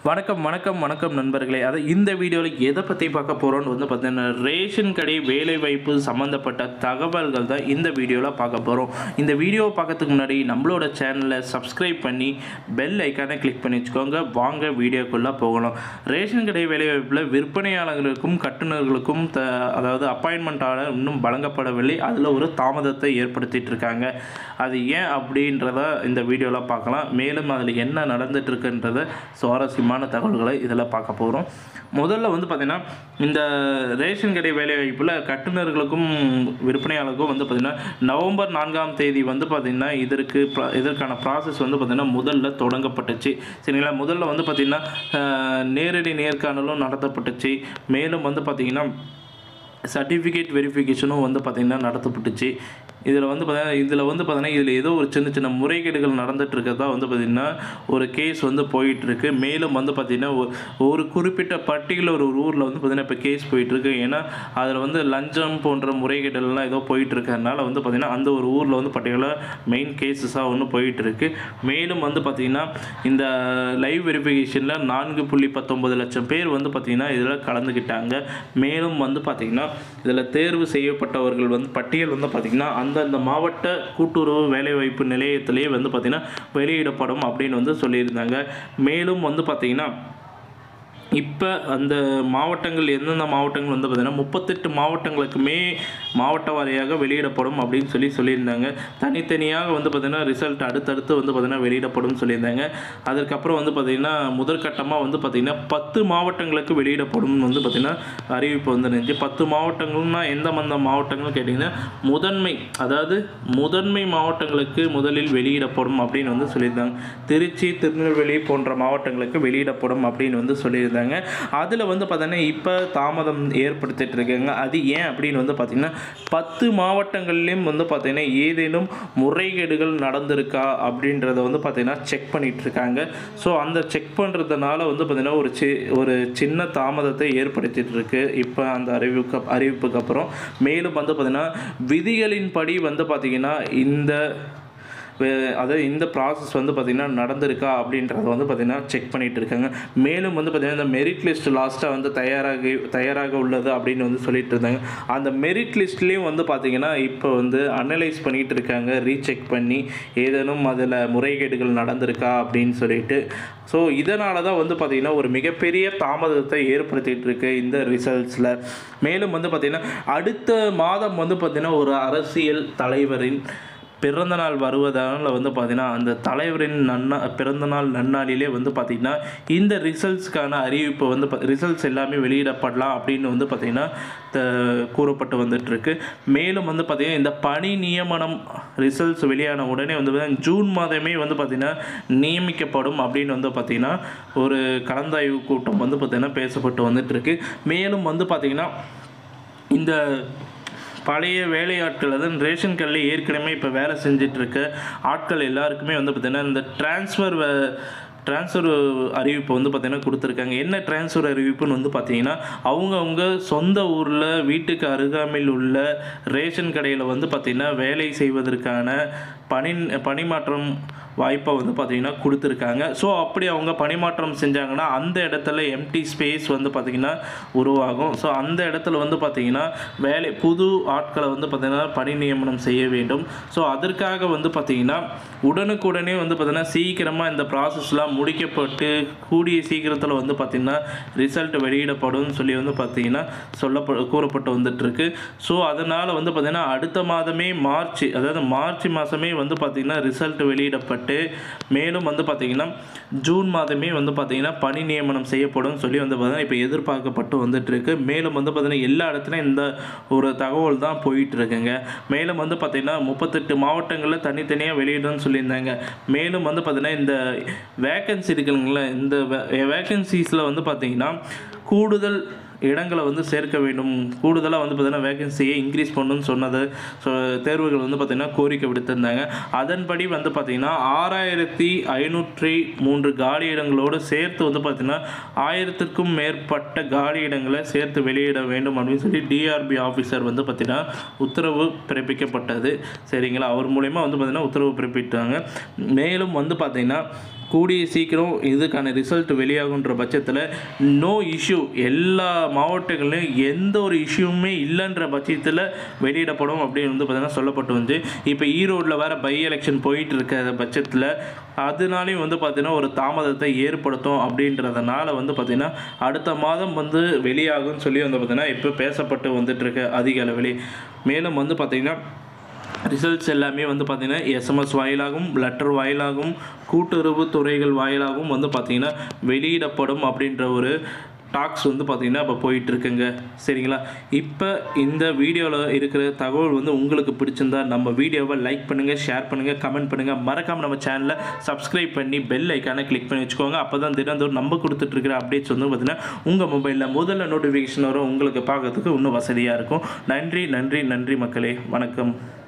வணக்கம் வணக்கம் வணக்கம் நண்பர்களே அதை இந்த வீடியோவில் எதை பற்றி பார்க்க போகிறோம்னு வந்து பார்த்தீங்கன்னா ரேஷன் கடை வேலைவாய்ப்பு சம்மந்தப்பட்ட தகவல்கள் தான் இந்த வீடியோவில் பார்க்க போகிறோம் இந்த வீடியோவை பார்க்கறதுக்கு முன்னாடி நம்மளோட சேனலை சப்ஸ்கிரைப் பண்ணி பெல் ஐக்கானை கிளிக் பண்ணி வச்சுக்கோங்க வாங்க வீடியோக்குள்ளே போகலாம் ரேஷன் கடை வேலைவாய்ப்பில் விற்பனையாளர்களுக்கும் கட்டுநர்களுக்கும் த அதாவது அப்பாயின்மெண்ட் ஆர்டர் இன்னும் வழங்கப்படவில்லை அதில் ஒரு தாமதத்தை ஏற்படுத்திட்டு இருக்காங்க அது ஏன் அப்படின்றத இந்த வீடியோவில் பார்க்கலாம் மேலும் அதில் என்ன நடந்துட்டு இருக்குன்றத சுவாரஸ்யமான தகவல்களை இதில் பார்க்க போகிறோம் முதல்ல வந்து பார்த்திங்கன்னா இந்த ரேஷன் கடை வேலைவாய்ப்பில் கட்டுநர்களுக்கும் விற்பனையாளருக்கும் வந்து பார்த்திங்கன்னா நவம்பர் நான்காம் தேதி வந்து பார்த்திங்கன்னா இதற்கு ப்ர- இதற்கான ப்ராசஸ் வந்து பார்த்திங்கன்னா முதல்ல தொடங்கப்பட்டுச்சு சரிங்களா முதல்ல வந்து பார்த்திங்கன்னா அஹ், நேரடி நேர்காணலும் நடத்தப்பட்டுச்சு மேலும் வந்து பார்த்திங்கன்னா சர்டிஃபிகேட் வெரிஃபிகேஷனும் வந்து பார்த்திங்கன்னா நடத்தப்பட்டுச்சு இதில் வந்து பார்த்தீங்கன்னா இதில் வந்து பார்த்தீங்கன்னா இதில் ஏதோ ஒரு சின்ன சின்ன முறைகேடுகள் நடந்துட்டு இருக்கிறதா வந்து பார்த்திங்கன்னா ஒரு கேஸ் வந்து போயிட்டுருக்கு மேலும் வந்து பார்த்திங்கன்னா ஒ- ஒரு குறிப்பிட்ட பர்டிகுலர் ஒரு ஊரில் வந்து பார்த்திங்கன்னா இப்போ கேஸ் போயிட்டுருக்கு ஏன்னா அதில் வந்து லஞ்சம் போன்ற முறைகேடுகள்லாம் ஏதோ போயிட்டு இருக்கறனால வந்து பார்த்திங்கன்னா அந்த ஒரு ஊரில் வந்து பர்டிகுலர் மெயின் கேசஸாக ஒன்று போயிட்டு இருக்கு மேலும் வந்து பார்த்திங்கன்னா இந்த லைவ் வெரிஃபிகேஷனில் நான்கு புள்ளி பத்தொம்பது லட்சம் பேர் வந்து பார்த்திங்கன்னா இதில் கலந்துக்கிட்டாங்க மேலும் வந்து பார்த்திங்கன்னா இதில் தேர்வு செய்யப்பட்டவர்கள் வந்து பட்டியல் வந்து பார்த்திங்கன்னா அந்தந்த மாவட்ட கூட்டுறவு வேலைவாய்ப்பு நிலையத்திலே வந்து பார்த்திங்கன்னா வெளியிடப்படும் அப்படின்னு வந்து சொல்லியிருந்தாங்க மேலும் வந்து பார்த்திங்கன்னா இப்போ அந்த மாவட்டங்கள் எந்தெந்த மாவட்டங்கள் வந்து பார்த்திங்கன்னா முப்பத்தெட்டு மாவட்டங்களுக்குமே மாவட்ட வாரியாக வெளியிடப்படும் அப்படின்னு சொல்லி சொல்லியிருந்தாங்க தனித்தனியாக வந்து பார்த்திங்கன்னா ரிசல்ட் அடுத்தடுத்து வந்து பார்த்திங்கன்னா வெளியிடப்படும் சொல்லியிருந்தாங்க அதற்கப்புறம் வந்து பார்த்திங்கன்னா முதற்கட்டமாக வந்து பார்த்திங்கன்னா பத்து மாவட்டங்களுக்கு வெளியிடப்படும் வந்து பார்த்திங்கன்னா அறிவிப்பு வந்து இருந்துச்சு பத்து மாவட்டங்கள்னா எந்த மந்த மாவட்டங்கள் கேட்டிங்கன்னா முதன்மை அதாவது முதன்மை மாவட்டங்களுக்கு முதலில் வெளியிடப்படும் அப்படின்னு வந்து சொல்லியிருந்தாங்க திருச்சி திருநெல்வேலி போன்ற மாவட்டங்களுக்கு வெளியிடப்படும் அப்படின்னு வந்து சொல்லியிருந்தாங்க அதில் வந்து பார்த்தீங்கன்னா இப்போ தாமதம் ஏற்படுத்திட்டு இருக்காங்க அது ஏன் அப்படின்னு வந்து பார்த்திங்கன்னா பத்து மாவட்டங்கள்லேயும் வந்து பார்த்திங்கன்னா ஏதேனும் முறைகேடுகள் நடந்திருக்கா அப்படின்றத வந்து பார்த்திங்கன்னா செக் பண்ணிட்டு இருக்காங்க ஸோ அந்த செக் பண்ணுறதுனால வந்து பார்த்திங்கன்னா ஒரு சி ஒரு சின்ன தாமதத்தை ஏற்படுத்திட்டு இருக்கு இப்போ அந்த அறிவிப்பு அறிவிப்புக்கு அப்புறம் மேலும் வந்து பார்த்திங்கன்னா விதிகளின்படி வந்து பார்த்திங்கன்னா இந்த வே- அதாவது இந்த ப்ராசஸ் வந்து பார்த்திங்கன்னா நடந்திருக்கா அப்படின்றத வந்து பார்த்திங்கன்னா செக் பண்ணிட்டு இருக்காங்க மேலும் வந்து பார்த்திங்கன்னா இந்த மெரிட் லிஸ்ட் லாஸ்ட்டாக வந்து தயாராகி தயாராக உள்ளது அப்படின்னு வந்து சொல்லிட்டு இருந்தாங்க அந்த மெரிட் லிஸ்ட்லேயும் வந்து பார்த்திங்கன்னா இப்போ வந்து அனலைஸ் பண்ணிட்டு இருக்காங்க ரீசெக் பண்ணி ஏதேனும் அதில் முறைகேடுகள் நடந்திருக்கா அப்படின்னு சொல்லிட்டு ஸோ இதனால தான் வந்து பார்த்திங்கன்னா ஒரு மிகப்பெரிய தாமதத்தை ஏற்படுத்திட்டு இருக்கு இந்த ரிசல்ட்ஸில் மேலும் வந்து பார்த்திங்கன்னா அடுத்த மாதம் வந்து பார்த்திங்கன்னா ஒரு அரசியல் தலைவரின் பிறந்தநாள் வருவதால் வந்து பார்த்திங்கன்னா அந்த தலைவரின் நன்னா பிறந்தநாள் நன்னாளிலே வந்து பார்த்திங்கன்னா இந்த ரிசல்ட்ஸ்க்கான அறிவிப்பு வந்து ரிசல்ட்ஸ் எல்லாமே வெளியிடப்படலாம் அப்படின்னு வந்து பார்த்திங்கன்னா த- கூறப்பட்டு வந்துட்டுருக்கு மேலும் வந்து பார்த்திங்கன்னா இந்த பணி நியமனம் ரிசல்ட்ஸ் வெளியான உடனே வந்து பார்த்திங்கன்னா ஜூன் மாதமே வந்து பார்த்திங்கன்னா நியமிக்கப்படும் அப்படின்னு வந்து பார்த்திங்கன்னா ஒரு கலந்தாய்வு கூட்டம் வந்து பார்த்திங்கன்னா பேசப்பட்டு வந்துட்டுருக்கு மேலும் வந்து பார்த்திங்கன்னா இந்த பழைய வேலையாட்கள் அதாவது ரேஷன் கடையில் ஏற்கனவே இப்போ வேலை செஞ்சுட்டு இருக்க ஆட்கள் எல்லாருக்குமே வந்து பார்த்திங்கன்னா இந்த டிரான்ஸ்ஃபர் ட்ரான்ஸ்ஃபர் அறிவிப்பு வந்து பார்த்திங்கன்னா கொடுத்துருக்காங்க என்ன ட்ரான்ஸ்ஃபர் அறிவிப்புன்னு வந்து பார்த்தீங்கன்னா அவங்கவுங்க சொந்த ஊரில் வீட்டுக்கு அருகாமையில் உள்ள ரேஷன் கடையில் வந்து பார்த்திங்கன்னா வேலை செய்வதற்கான பணி பணிமாற்றம் வாய்ப்பை வந்து பார்த்திங்கன்னா கொடுத்துருக்காங்க ஸோ அப்படி அவங்க பணிமாற்றம் செஞ்சாங்கன்னா அந்த இடத்துல எம்டி ஸ்பேஸ் வந்து பார்த்திங்கன்னா உருவாகும் ஸோ அந்த இடத்துல வந்து பார்த்திங்கன்னா வேலை புது ஆட்களை வந்து பார்த்திங்கன்னா பணி நியமனம் செய்ய வேண்டும் ஸோ அதற்காக வந்து பார்த்திங்கன்னா உடனுக்குடனே வந்து பார்த்திங்கன்னா சீக்கிரமாக இந்த ப்ராசஸ்லாம் முடிக்கப்பட்டு கூடிய சீக்கிரத்தில் வந்து பார்த்திங்கன்னா ரிசல்ட் வெளியிடப்படும் சொல்லி வந்து பார்த்திங்கன்னா சொல்லப்ப கூறப்பட்டு வந்துட்டு இருக்கு ஸோ அதனால் வந்து பார்த்திங்கன்னா அடுத்த மாதமே மார்ச் அதாவது மார்ச் மாதமே வந்து பார்த்திங்கன்னா ரிசல்ட் வெளியிடப்பட்டு மேலும் வந்து பார்த்திங்கன்னா ஜூன் மாதமே வந்து பார்த்திங்கன்னா பணி நியமனம் செய்யப்படும் சொல்லி வந்து பார்த்திங்கன்னா இப்போ எதிர்பார்க்கப்பட்டு வந்துட்டு இருக்கு மேலும் வந்து பார்த்திங்கன்னா எல்லா இடத்துலையும் இந்த ஒரு தகவல் தான் போயிட்டு இருக்குங்க மேலும் வந்து பார்த்திங்கன்னா முப்பத்தெட்டு மாவட்டங்களில் தனித்தனியாக வெளியிடணும்னு சொல்லியிருந்தாங்க மேலும் வந்து பார்த்திங்கன்னா இந்த வேக்கன்சி இருக்குங்களா இந்த வேக்கன்சிஸில் வந்து பார்த்திங்கன்னா கூடுதல் இடங்களை வந்து சேர்க்க வேண்டும் கூடுதலாக வந்து பார்த்திங்கன்னா வேகன்சியை இன்க்ரீஸ் பண்ணணும்னு சொன்னது ஸோ தேர்வுகள் வந்து பார்த்திங்கன்னா கோரிக்கை விடுத்திருந்தாங்க அதன்படி வந்து பார்த்திங்கன்னா ஆறாயிரத்தி ஐநூற்றி மூன்று காலி இடங்களோடு சேர்த்து வந்து பார்த்திங்கன்னா ஆயிரத்திற்கும் மேற்பட்ட காலி இடங்களை சேர்த்து வெளியிட வேண்டும் அப்படின்னு சொல்லி டிஆர்பி ஆஃபீஸர் வந்து பார்த்திங்கன்னா உத்தரவு பிறப்பிக்கப்பட்டது சரிங்களா அவர் மூலயமா வந்து பார்த்திங்கன்னா உத்தரவு பிறப்பிட்டாங்க மேலும் வந்து பார்த்திங்கன்னா கூடிய சீக்கிரம் இதுக்கான ரிசல்ட் வெளியாகுன்ற பட்சத்தில் நோ இஷ்யூ எல்லா மாவட்டங்கள்லையும் எந்த ஒரு இஷ்யூவுமே இல்லைன்ற பட்சத்தில் வெளியிடப்படும் அப்படின்னு வந்து பார்த்தீங்கன்னா சொல்லப்பட்டு வந்து இப்போ ஈரோட்டில் வேறு பை எலெக்ஷன் போயிட்டு இருக்க பட்சத்தில் அதனாலையும் வந்து பார்த்திங்கன்னா ஒரு தாமதத்தை ஏற்படுத்தும் அப்படின்றதுனால வந்து பார்த்திங்கன்னா அடுத்த மாதம் வந்து வெளியாகும்னு சொல்லி வந்து பார்த்திங்கன்னா இப்போ பேசப்பட்டு வந்துட்டு இருக்கு அதிக அளவிலே மேலும் வந்து பார்த்திங்கன்னா ரிசல்ட்ஸ் எல்லாமே வந்து பார்த்திங்கன்னா எஸ்எம்எஸ் வாயிலாகவும் லெட்டர் வாயிலாகவும் கூட்டுறவு துறைகள் வாயிலாகவும் வந்து பார்த்திங்கன்னா வெளியிடப்படும் அப்படின்ற ஒரு டாக்ஸ் வந்து பார்த்திங்கன்னா இப்போ போயிட்டுருக்குங்க சரிங்களா இப்போ இந்த வீடியோவில் இருக்கிற தகவல் வந்து உங்களுக்கு பிடிச்சிருந்தா நம்ம வீடியோவை லைக் பண்ணுங்கள் ஷேர் பண்ணுங்கள் கமெண்ட் பண்ணுங்கள் மறக்காமல் நம்ம சேனலை சப்ஸ்கிரைப் பண்ணி பெல் ஐக்கானை கிளிக் பண்ணி வச்சுக்கோங்க அப்போ தான் தினந்தோறும் நம்ம கொடுத்துட்ருக்கிற அப்டேட்ஸ் வந்து பார்த்திங்கன்னா உங்கள் மொபைலில் முதல்ல நோட்டிஃபிகேஷன் வரும் உங்களுக்கு பார்க்கறதுக்கு இன்னும் வசதியாக இருக்கும் நன்றி நன்றி நன்றி மக்களே வணக்கம்